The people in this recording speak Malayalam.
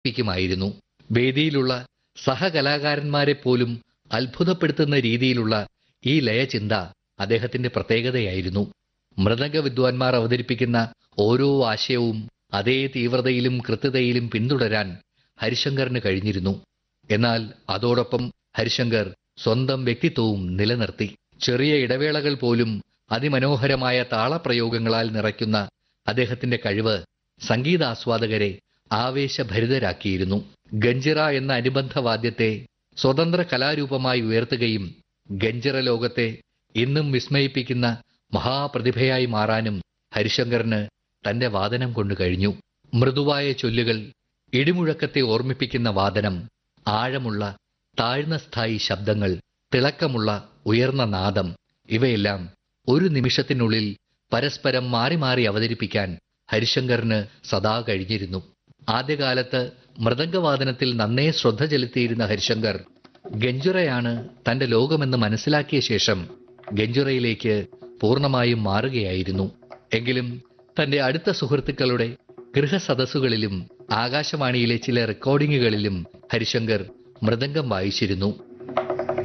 പ്പിക്കുമായിരുന്നു വേദിയിലുള്ള സഹകലാകാരന്മാരെ പോലും അത്ഭുതപ്പെടുത്തുന്ന രീതിയിലുള്ള ഈ ലയചിന്ത അദ്ദേഹത്തിന്റെ പ്രത്യേകതയായിരുന്നു മൃദംഗ വിദ്വാൻമാർ അവതരിപ്പിക്കുന്ന ഓരോ ആശയവും അതേ തീവ്രതയിലും കൃത്യതയിലും പിന്തുടരാൻ ഹരിശങ്കറിന് കഴിഞ്ഞിരുന്നു എന്നാൽ അതോടൊപ്പം ഹരിശങ്കർ സ്വന്തം വ്യക്തിത്വവും നിലനിർത്തി ചെറിയ ഇടവേളകൾ പോലും അതിമനോഹരമായ താളപ്രയോഗങ്ങളാൽ നിറയ്ക്കുന്ന അദ്ദേഹത്തിന്റെ കഴിവ് സംഗീതാസ്വാദകരെ ആവേശഭരിതരാക്കിയിരുന്നു ഗഞ്ചിറ എന്ന അനുബന്ധ വാദ്യത്തെ സ്വതന്ത്ര കലാരൂപമായി ഉയർത്തുകയും ഗഞ്ചിറ ലോകത്തെ ഇന്നും വിസ്മയിപ്പിക്കുന്ന മഹാപ്രതിഭയായി മാറാനും ഹരിശങ്കറിന് തന്റെ വാദനം കൊണ്ട് കഴിഞ്ഞു മൃദുവായ ചൊല്ലുകൾ ഇടിമുഴക്കത്തെ ഓർമ്മിപ്പിക്കുന്ന വാദനം ആഴമുള്ള താഴ്ന്ന സ്ഥായി ശബ്ദങ്ങൾ തിളക്കമുള്ള ഉയർന്ന നാദം ഇവയെല്ലാം ഒരു നിമിഷത്തിനുള്ളിൽ പരസ്പരം മാറി മാറി അവതരിപ്പിക്കാൻ ഹരിശങ്കറിന് സദാ കഴിഞ്ഞിരുന്നു ആദ്യകാലത്ത് മൃദംഗവാദനത്തിൽ നന്നേ ശ്രദ്ധ ചെലുത്തിയിരുന്ന ഹരിശങ്കർ ഗഞ്ചുറയാണ് തന്റെ ലോകമെന്ന് മനസ്സിലാക്കിയ ശേഷം ഗഞ്ചുറയിലേക്ക് പൂർണ്ണമായും മാറുകയായിരുന്നു എങ്കിലും തന്റെ അടുത്ത സുഹൃത്തുക്കളുടെ ഗൃഹസദസ്സുകളിലും ആകാശവാണിയിലെ ചില റെക്കോർഡിങ്ങുകളിലും ഹരിശങ്കർ മൃദംഗം വായിച്ചിരുന്നു